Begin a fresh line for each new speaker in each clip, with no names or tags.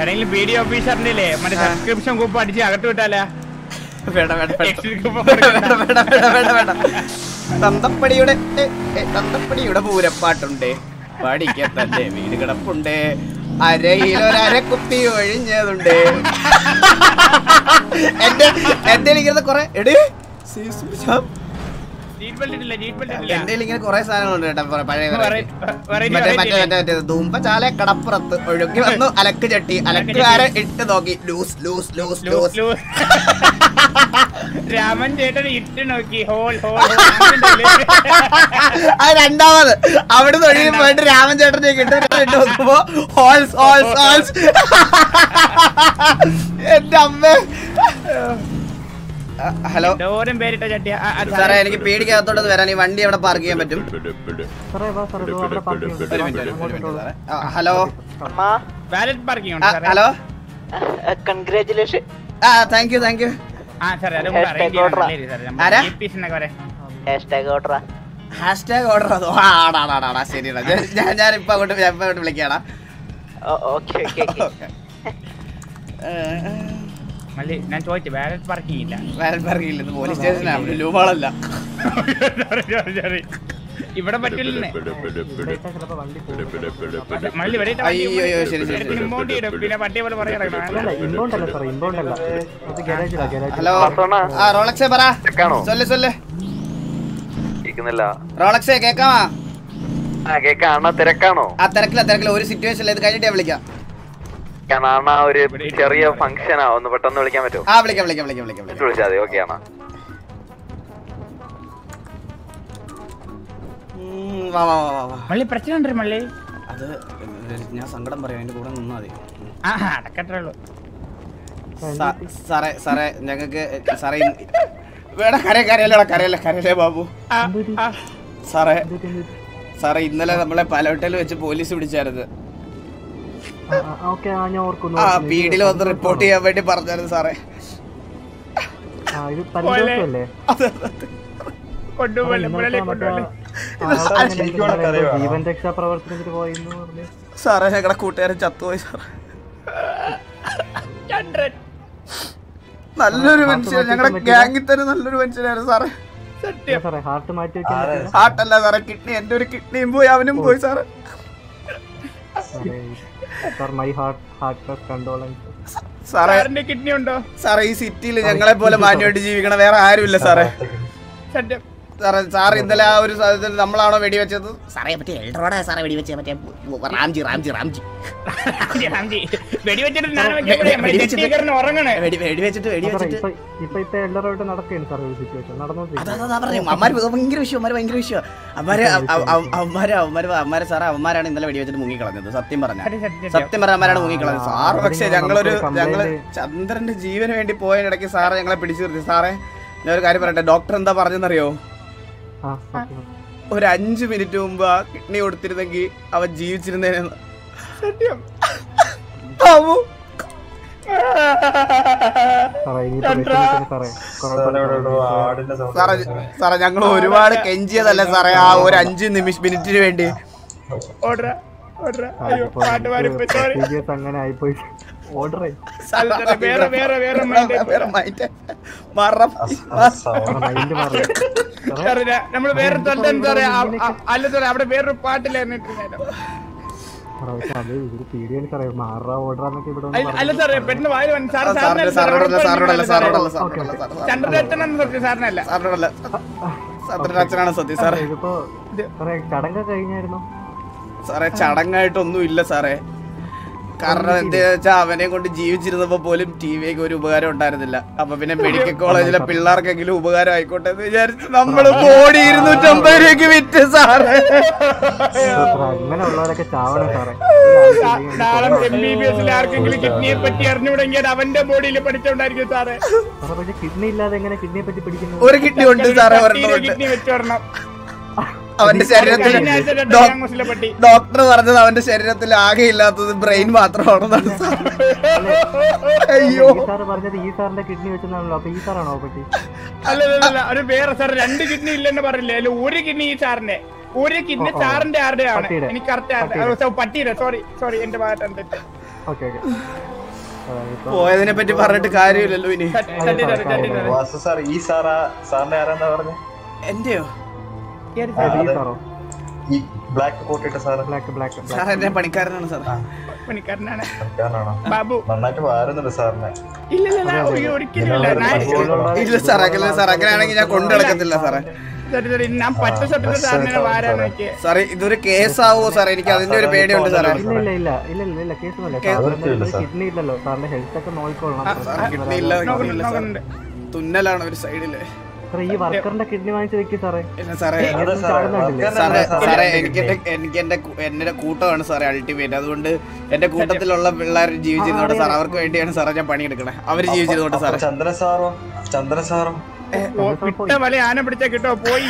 ഏതെങ്കിലും B D ഓഫീസറിന്റെ മറ്റേ subscription കൂപ്പ് അടിച്ച് അകത്ത് വിട്ടാലാ
വേണ്ട വേണ്ട വേണ്ട
Exit coupon
വേണ്ട
കൊടുക്കണ്ട.
വേണ്ട വേണ്ട വേണ്ട വേണ്ട തന്തപ്പടിയുടെ ഏ, ഏ, തന്തപ്പടിയുടെ പൂരപ്പാട്ടുണ്ട് പഠിക്കത്തന്റെ വീട് കിടപ്പുണ്ട് അരയിലൊരര കുപ്പി ഒഴിഞ്ഞതുണ്ട് എന്റെ എന്റെ ഇങ്ങനെ കൊറേ എടി
സീറ്റ് ബെൽറ്റ് ഇട്ടില്ല സീറ്റ് ബെൽറ്റ് ഇട്ടില്ല
എന്റെ ഇങ്ങനെ കൊറേ സാധനങ്ങളുണ്ട് കേട്ടോ കൊറേ പഴയ
Variety-
variety.
variety-
മറ്റേ
variety
മറ്റേ മറ്റേ മറ്റേ ധൂമ്പചാല കടപ്പുറത്ത് ഒഴുകി വന്നു അലക്ക് ചട്ടി അലക്കുകാരെ ഇട്ട് നോക്കി loose loose loose
loose
loose
loose Raman ചേട്ടൻ ഇട്ട് നോക്കി ഹോൾ ഹോൾ
അത് രണ്ടാമത് അവിടെ ഒഴുകി പോയിട്ട് രാമൻ ചേട്ടനെ കിട്ടും ഇട്ട് നോക്കുമ്പോ ഹോൾസ് ഹോൾസ് ഹോൾസ് എന്റെ അമ്മ ഹലോ
ഡോറും പേരിട്ട ചട്ടി ആ, ആ,
സാറേ എനിക്ക് പേടിക്കകത്തോട്ട് വരാൻ ഈ വണ്ടി എവിടെ പാർക്ക് ചെയ്യാൻ പറ്റും
സാറേ വാ സാറേ ഇതോ അവിടെ പാർക്ക് ചെയ്യുന്നുണ്ട്.
ഒരു മിനിറ്റ് ഒരു മിനിറ്റ്, ഒരു മിനിറ്റ് സാറേ ആ, ഹലോ
അമ്മാ
വാലറ്റ് പാർക്കിംഗ്
ആ,
ഉണ്ട് സാറേ
ഹലോ
കൺഗ്രാചുലേഷൻ
ആ താങ്ക് യു താങ്ക് യു
ആ സാറേ അതും കൂടെ
Hashtag
arrange ചെയ്യണം.
order.
നല്ലൊരു സാറേ.
ആരാ?
നമ്മുടെ EPs എന്നൊക്കെ പറയാം.
ഹാഷ്ടാഗ് ഓർഡറാ
ഹാഷ്ടാഗ് ഓർഡർ അതോ ആ, ആടാ ആടാ ആടാ ശരിടാ ഞാൻ- ഞാൻ ഞാൻ ഇപ്പൊ അങ്ങോട്ട് ഞാൻ ഇപ്പൊ അങ്ങോട്ട് വിളിക്കാടാ
ഓക്കെ ഓക്കെ ഓക്കെ
മള്ളി ഞാൻ ചോദിച്ചു വാലറ്റ് പാർക്കിംഗ് ഇല്ല
പറയില്ല പോലീസ് സ്റ്റേഷനാണ് ലൂബാളല്ല
Sorry, sorry, sorry. ഇവിടെ പറ്റില്ലേ
ഇവിടെയൊക്കെ ചിലപ്പോ വണ്ടി പോകും.
മള്ളി ഇവിടെ ഇട്ട വണ്ടി
അയ്യോ, അയ്യോ, ശരി, ശരി, ശരി.
ഇമ്പോണ്ട് ചെയ്യും പിന്നെ പട്ടിയെ പോലെ പറയാൻ
അല്ല ഇൻബൗണ്ട് അല്ല സാറേ ഇൻബൗണ്ട് അല്ല അത് ഗാരേജിലാ ഗാരേജ്
ഹലോ ആ റോളക്സേ പറ സൊല്ല് സൊല്ല്
കേൾക്കുന്നില്ല
റോളക്സേ കേക്കാമാ
ആ കേക്കാണ തിരക്കാണോ
ആ തിരക്കില്ല തിരക്കില്ല ഒരു സിറ്റുവേഷനിൽ ഇത് കഴിഞ്ഞിട്ട് ഞാൻ വിളിക്കാം
കാണാണ ഒരു ചെറിയ ഫംഗ്ഷനാ ഒന്ന് പെട്ടെന്ന് വിളിക്കാൻ പറ്റുമോ
ആ വിളിക്കാം വിളിക്കാം വിളിക്കാം വിളിക്കാം വിളിക്കാം
വിളിച്ചാൽ മതി ഓക്കെ ആണോ
ഉം, വാ വാ വാ വാ വാ
മള്ളി പ്രശ്നം ഉണ്ട് മള്ളി
അത് ഞാൻ സങ്കടം പറയാം അതിന്റെ കൂടെ നിന്നാ മതി
ആ അടക്കട്ടേ ഉള്ളൂ
സാ- സാറേ സാറേ ഞങ്ങൾക്ക് സാറേ ഇന്ന് വേടാ കരയ കരയല്ലടാ കരയല്ല കരയല്ലേ ബാബു
ആ, ആ.
സാറേ സാറേ ഇന്നലെ നമ്മളെ പലവട്ടയിൽ വെച്ച് പോലീസ് പിടിച്ചായിരുന്നു
ഓക്കെ ആ ഞാൻ ഓർക്കുന്നു
ആ
ഓർക്കുന്നു.
പീഡിയിൽ വന്ന് റിപ്പോർട്ട് ചെയ്യാൻ വേണ്ടി പറഞ്ഞായിരുന്നു സാറേ
ആ ഇത് പരിദോഷമല്ലേ
അതെ, അതെ.
കൊണ്ടുപോലെ മുരളി കൊണ്ടുപോലെ
ജീവൻ രക്ഷാ പ്രവർത്തനത്തിന് പോയിന്ന് പറഞ്ഞു
സാറേ ഞങ്ങളുടെ കൂട്ടുകാരൻ ചത്തുപോയി സാറേ
ചന്ദ്രൻ
നല്ലൊരു മനുഷ്യൻ ഞങ്ങളുടെ ഗ്യാങ്ങിൽ തന്നെ നല്ലൊരു മനുഷ്യനായിരുന്നു സാറേ
സത്യം
സാറേ ഹാർട്ട് മാറ്റി വെക്കാൻ പറ്റില്ല
ഹാർട്ടല്ല സാറേ കിഡ്നി എന്റെ ഒരു കിഡ്നിയും പോയി അവനും പോയി സാറേ
sir my heart heart condolence
സാറേ
സാറിന്റെ കിഡ്നി ഉണ്ടോ
സാറേ ഈ സിറ്റിയിൽ ഞങ്ങളെ പോലെ മാന്യമായിട്ട് ജീവിക്കണ വേറെ ആരുമില്ല സാറേ
സത്യം
സാറേ സാർ ഇന്നലെ ആ ഒരു സാഹചര്യത്തിൽ നമ്മളാണോ വെടിവെച്ചത് സാറേ മറ്റേ എൽഡറോടെ സാറേ വെടിവെച്ചത് മറ്റേ റാംജി റാംജി റാംജി
രാംജി, രാംജി. വെടിവെച്ചിട്ട് ഞാൻ വെച്ചപ്പോഴേ മറ്റേ ചെറ്റീകരണം ഉറങ്ങണേ
വെടി വെടിവെച്ചിട്ട്
സാറേ
വെടിവെച്ചിട്ട്
ഇപ്പൊ ഇപ്പൊ ഇപ്പൊ എല്ലാവരോട്ട് നടക്കുകയാണ് സാർ ഒരു സിറ്റുവേഷൻ
അതാ
നടന്നോണ്ടിരിക്കുന്നത്
അതാ പറഞ്ഞു അമ്മാര് ഭയങ്കര വിഷയം അമ്മാര് ഭയങ്കര വിഷയം അമ്മാര് അവന്മാര് അവന്മാര് അവന്മാര് സാറേ അവന്മാരാണ് ഇന്നലെ വെടിവെച്ചിട്ട് മുങ്ങിക്കളഞ്ഞത് സത്യം പറഞ്ഞ
സത്യം, സത്യം.
സത്യം പറഞ്ഞ അവന്മാരാണ് മുങ്ങിക്കളഞ്ഞത് സാറ് പക്ഷേ ഞങ്ങളൊരു ഞങ്ങള് ചന്ദ്രന്റെ ജീവന് വേണ്ടി പോയതിനിടയ്ക്ക് സാറ് ഞങ്ങളെ പിടിച്ചു നിർത്തി സാറേ ഞാൻ ഒരു കാര്യം പറയട്ടെ ഡോക്ടർ എന്താ പറഞ്ഞെന്നറിയോ
ആ സത്യം.
ഒരു അഞ്ചു മിനിറ്റ് മുമ്പ് ആ കിഡ്നി കൊടുത്തിരുന്നെങ്കിൽ അവൻ ജീവിച്ചിരുന്നേനെന്ന്
സത്യം
ബാബു
സാറേ ഇനിയിപ്പോ വിഷമിക്കുന്നു സാറേ കുഴപ്പമില്ല
സാറേ സാറേ ഞങ്ങൾ ഒരുപാട് കെഞ്ചിയതല്ലേ സാറേ ആ ഒരു അഞ്ച് നിമിഷ മിനിറ്റിന് വേണ്ടി
ഓർഡർ ഓർഡർ അയ്യോ പാട്ടുപാടി സോറി
സീരിയസ് അങ്ങനെ ആയിപ്പോയി ഓർഡർ
അല്ല സാറേ, വേറെ വേറെ വേറെ മൈൻഡ്
വേറെ മൈൻഡ് മറം
മൈൻഡ് മാറി സാറേ
സാറേ നമ്മൾ വേറെ സ്ഥലത്ത് എന്താ പറയാ ആ- ആ- അല്ല സാറേ അവിടെ വേറൊരു പാട്ടിലായിരുന്നു ഇട്ടിരുന്നത്.
സാറേ പക്ഷെ അത് ഒരു പീഡിയാണ് സാറേ മാറാ ഓർഡർ എന്നൊക്കെ ഇവിടെ
അല്ല
ഒന്ന്
അല്ല സാറേ പെട്ടെന്ന് വായിൽ വന്നു സാറ്
സാറിന്റെ സാറിനോടല്ല സാറിനോടല്ല സാറിനോടല്ല സാറിനോടല്ല സാറിനോടല്ല
ചന്ദ്രൻ അച്ഛനെന്ന് സത്യം സാറിനല്ല
സാറിനോടല്ല ചന്ദ്രന്റെ അച്ഛനാണ് സത്യം സാറേ
പറഞ്ഞു. ഇതിപ്പോ സാറേ ചടങ്ങ് കഴിഞ്ഞായിരുന്നു
സാറേ ചടങ്ങായിട്ടൊന്നും ഇല്ല സാറേ കാരണം എന്താ വെച്ചാൽ അവനെ കൊണ്ട് ജീവിച്ചിരുന്നപ്പോ പോലും ടി വിക്ക് ഒരു ഉപകാരം ഉണ്ടായിരുന്നില്ല അപ്പൊ പിന്നെ മെഡിക്കൽ കോളേജിലെ പിള്ളേർക്കെങ്കിലും ഉപകാരം ആയിക്കോട്ടെ എന്ന് വിചാരിച്ച് നമ്മള് ബോഡി ഇരുന്നൂറ്റമ്പത് രൂപയ്ക്ക് വിറ്റ് സാറേ
സാറേ, അങ്ങനെയുള്ളവരൊക്കെ ചാവണം സാറേ
നാളെ എം ബി ബി എസിൽ ആർക്കെങ്കിലും കിഡ്നിയെ പറ്റി അറിഞ്ഞുകൂടെങ്കിൽ അത് അവന്റെ ബോഡിയിൽ പഠിച്ചോണ്ടായിരിക്കും സാറേ
സാറേ പക്ഷെ കിഡ്നി ഇല്ലാതെ എങ്ങനെ കിഡ്നിയെ പറ്റി പിടിക്കുന്നത്
ഒരു കിഡ്നി ഉണ്ട് സാറേ ഒരെണ്ണം ഉണ്ട്
കിഡ്നി വെച്ചോടണം
അവന്റെ ശരീരത്തിൽ
കഴിഞ്ഞ ആഴ്ച രണ്ട്
ഡോ-
ഗ്യാങ്സിലെ പട്ടി
ഡോക്ടർ പറഞ്ഞത് അവന്റെ ശരീരത്തിൽ ആകെ ഇല്ലാത്തത് ബ്രെയിൻ മാത്രമാണെന്നാണ് സാറേ. അയ്യോ
ഈ സാറ് പറഞ്ഞത് ഈ സാറിന്റെ കിഡ്നി വെച്ചെന്നാണല്ലോ അപ്പൊ ഈ സാറാണോ പറ്റി
അല്ല അല്ല, അല്ല ഒരു വേറെ സാർ രണ്ട് കിഡ്നി ഇല്ലെന്ന് പറഞ്ഞില്ലേ അല്ല ഒരു കിഡ്നി ഈ സാറിന്റെ ഒരു കിഡ്നി
ഓ, ഓ.
സാറിന്റെ ആരുടെയാണ്
പട്ടിയുടെ.
എനിക്ക് കറക്റ്റ് പട്ടിയുടെ സോറി സോറി എന്റെ ഭാഗത്താണ് തെറ്റ്
ഓക്കെ ഓക്കെ
പോയതിനെ പറ്റി പറഞ്ഞിട്ട് കാര്യമില്ലല്ലോ ഇനി
തട്ടി തട്ടി തട്ടി തട്ടി തട്ടി.
വാസു സാർ ഈ സാറാ സാറിന്റെ ആരാന്നാ പറഞ്ഞു
എന്റെയോ
കേറി
ആ,
സാർ.
അതെ.
സാറോ
ഈ ബ്ലാക്ക് കോട്ടിട്ട സാറ്
ബ്ലാക്ക് ബ്ലാക്ക്
സാർ എന്റെ പണിക്കാരനാണ് സാർ
പണിക്കാരനാണ്
സർക്കാരാണോ
ബാബു
നന്നായിട്ട് വാരുന്നുണ്ട് സാറിനെ
ഇല്ല ഇല്ല ഇല്ല, ഒരി- ഒരിക്കലും ഇല്ല ഞാൻ-
ഇല്ല സാർ അങ്ങനെ സാർ അങ്ങനെയാണെങ്കിൽ ഞാൻ കൊണ്ടു നടക്കത്തില്ല സാറേ
തട്ടി തട്ടി. ഞാൻ പച്ച സത്യത്തിൽ സാറിനെ വാരാന്ന് വെച്ചേ
സാറേ ഇതൊരു കേസാവോ സാർ എനിക്ക് അതിന്റെ ഒരു പേടിയുണ്ട് സാറേ
ഇല്ല ഇല്ല ഇല്ല ഇല്ല ഇല്ല ഇല്ല കേസൊന്നുമില്ല
അതൊക്കെയില്ല, സാർ.
കിഡ്നി ഇല്ലല്ലോ സാറിന്റെ ഹെൽത്ത് ഒക്കെ നോക്കിക്കൊള്ളണം
സാർ കിഡ്നി ഇല്ല കിഡ്നി
നോക്കുന്നുണ്ട്
ഇല്ല സാർ
നോക്കുന്നുണ്ട്
തുന്നലാണ് ഒരു സൈഡില്
സാറേ ഈ വർക്കറിന്റെ കിഡ്നി വാങ്ങിച്ച് വെക്കി സാറേ
ഇല്ല സാറേ
അതെ സാറേ വർക്കറിനെ
സാറേ
സാറേ
സാറേ എനിക്ക് എന്റെ എനിക്ക് എന്റെ കു- എന്റെ കൂട്ടമാണ് സാറേ അൾട്ടിമേറ്റ് അതുകൊണ്ട് എന്റെ കൂട്ടത്തിലുള്ള പിള്ളേർ ജീവിച്ചിരുന്നോണ്ട് സാർ അവർക്ക് വേണ്ടിയാണ് സാറേ ഞാൻ പണിയെടുക്കണേ അവര് ജീവിച്ചിരുന്നോണ്ട് സാറേ
ചന്ദ്രൻ സാറോ ചന്ദ്രൻ സാറോ
ഓ, വിട്ട വല ആന പിടിച്ചാ കിട്ടോ പോയി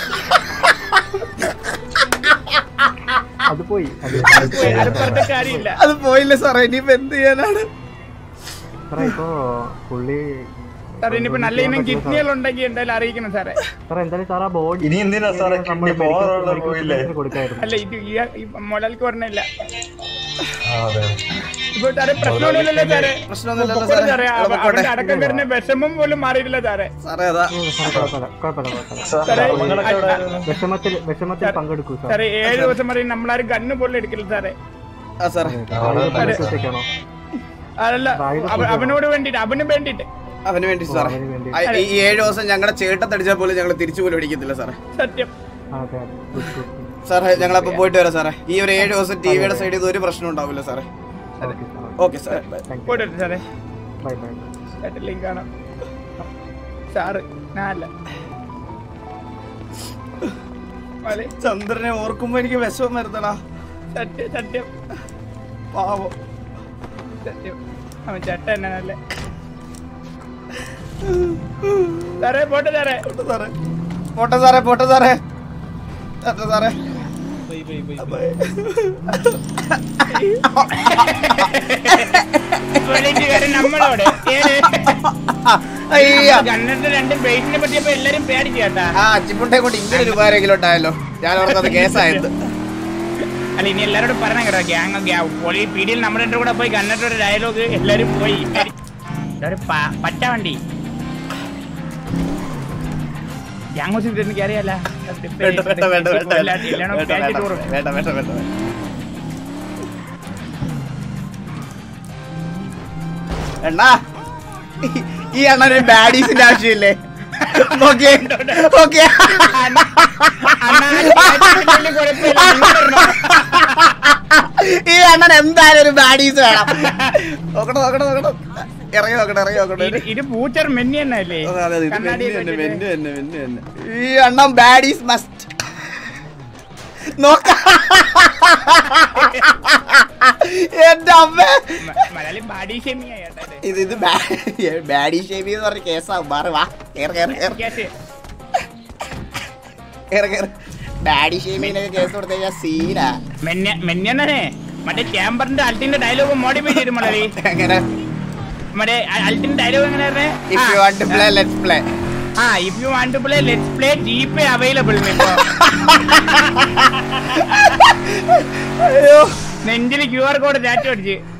അത് പോയി അത്
പോയി അത് പറഞ്ഞ കാര്യമില്ല
അത് പോയില്ല സാറേ ഇനിയിപ്പോ എന്ത് ചെയ്യാനാണ്
സാറേ ഇപ്പോ പുള്ളി
സാർ ഇനിയിപ്പോ നല്ല ഇനം കിഡ്നികൾ ഉണ്ടെങ്കിൽ എന്തായാലും അറിയിക്കണം സാറേ
സാറേ എന്തായാലും സാർ ആ ബോഡി
ഇനി എന്തിനാ സാറേ കിഡ്നി പോകാനുള്ള പോയില്ലേ
കൊടുക്കായിരുന്നു
അല്ല ഇത് ഈ ഈ മുതലാളിക്ക് പറഞ്ഞില്ല
ആ, അതെ
ഇപ്പൊ സാറേ പ്രശ്നമൊന്നുമില്ലല്ലോ സാറേ
പ്രശ്നമൊന്നുമില്ലല്ലോ
പൊക്കോളൂ
സാറേ
സാറേ
അവിടെ
അവ-
പൊക്കോട്ടെ.
അവന്റെ അടക്കം വരുന്ന വിഷമം പോലും മാറിയിട്ടില്ല സാറേ
സാറേ അതാ
സാറേ കുഴപ്പമില്ല കുഴപ്പമില്ല കുഴപ്പമില്ല
സാർ
സാറേ,
നിങ്ങളൊക്കെ എവിടെ ആയിരുന്നു?
വിഷമത്തിൽ വിഷമത്തിൽ പങ്കെടുക്കൂ സാർ
സാറേ ഏഴ് ദിവസം വരെ നമ്മളാരും ഗണ്ണ് പോലും എടുക്കില്ല സാറേ
ആ സാറേ
വിശ്വസിക്കണോ
അതല്ല അവ- അവനോട് വേണ്ടിട്ട് അവന് വേണ്ടിട്ട്
അവന് വേണ്ടി സാറേ
അവന് വേണ്ടി
ആ, ഈ ഏഴ് ദിവസം ഞങ്ങളുടെ ചേട്ടത്തടിച്ചാൽ പോലും ഞങ്ങൾ തിരിച്ചു പോലും അടിക്കത്തില്ല സാറേ
സത്യം
അതെ അതെ ഗുഡ് ഗുഡ്
സാറേ ഞങ്ങളപ്പോ പോയിട്ട് വരാം സാറേ ഈ ഒരു ഏഴ് ദിവസം ടിവിയുടെ സൈഡിൽ നിന്ന് ഒരു പ്രശ്നം ഉണ്ടാവില്ല സാറേ
ഓക്കെ സാർ
ഓക്കെ സാറേ ബൈ.
താങ്ക് യു
പോയിട്ട് സാറേ
ബൈ ബൈ
ചേട്ടൻ കാണാം സാറ് ഞാനല്ല മതി.
ചന്ദ്രനെ ഓർക്കുമ്പോ എനിക്ക് വിഷമം വരുത്തടാ
സത്യം സത്യം
പാവം
സത്യം അവൻ ചേട്ടൻ എന്നാണല്ലേ സാറേ പോട്ടെ സാറേ
പോട്ടെ സാറേ പോട്ടെ സാറേ പോട്ടെ സാറേ പോട്ടെ സാറേ
പോലീസുകാരൻ നമ്മളോട് ഏത്?
അയ്യ
ഗണ്ണന്റെ രണ്ട് ബേസിനെ പറ്റിയപ്പോ എല്ലാരും പേടിച്ചു കേട്ടാ
ആ അച്ചിപ്പുണ്ടെ കൊണ്ട് ഇങ്ങനെ ഒരു ഉപകാരമെങ്കിലും ഉണ്ടായല്ലോ ഞാൻ ഓർത്തത് കേസായത്
അല്ല ഇനി എല്ലാരോടും പറഞ്ഞ കേട്ടോ ഗ്യാങ് പോലീ പീഡിയിൽ നമ്മുടെ രണ്ടും കൂടെ പോയി കണ്ടിട്ട് ഒരു ഡയലോഗ് എല്ലാരും പോയി ഒരു പ- പച്ച വണ്ടി ഗ്യാങ് ഹൗസിൽ എനിക്ക് അറിയാല
വേണ്ട വേണ്ട വേണ്ട വേണ്ട വേണ്ട വേണ്ട വേണ്ട വേണ്ട വേണ്ട എണ്ണാ ഈ- ഈ അണ്ണന് ബാഡീസിന്റെ ആവശ്യമില്ലേ ഓക്കെ ഓക്കെ ഈ അണ്ണൻ എന്തായാലും ഒരു ബാഡീസ് വേണം നോക്കട്ടെ നോക്കട്ടെ നോക്കട്ടെ ഇറങ്ങി നോക്കട്ടെ ഇറങ്ങി നോക്കട്ടെ
ഇത് പൂച്ചർ മെന്നി എന്നല്ലേ
അതെ, അതെ, ഇത്
കണ്ണാടി
മെന്നു തന്നെ,
വെച്ചിട്ട്.
മെന്നു തന്നെ, മെന്നു തന്നെ. ഈ അണ്ണം ബാഡീസ് മസ്റ്റ് നോക്ക എന്റെ അമ്മ
മ- മലയാളി ബാഡി ഷെമിയാ കേട്ടോ ഇത്.
ഇത് ഇത് ബാഡി ഷേമി എന്ന് പറഞ്ഞ കേസാ മാറി വാ കേറ് കേറ് കേറ്
കേസ്.
കേറ് കേറ് ബാഡി ഷേമിനൊക്കെ കേസ് കൊടുത്തു കഴിഞ്ഞാൽ സീനാ
മെന്യ മെന്യന്നെ മറ്റേ ചേമ്പറിന്റെ അൾട്ടിന്റെ ഡയലോഗ് മോഡിഫൈ ചെയ്തു മലയാളി
എങ്ങനെ
മറ്റേ അ- അൾട്ടിന്റെ ഡയലോഗ് എങ്ങനെ
if you want to play let's play
ആ if you want to play let's play GPay available ഇപ്പോ
അയ്യോ
നെഞ്ചിൽ ക്യു ആർ കോഡ് ചാറ്റ് അടിച്ച്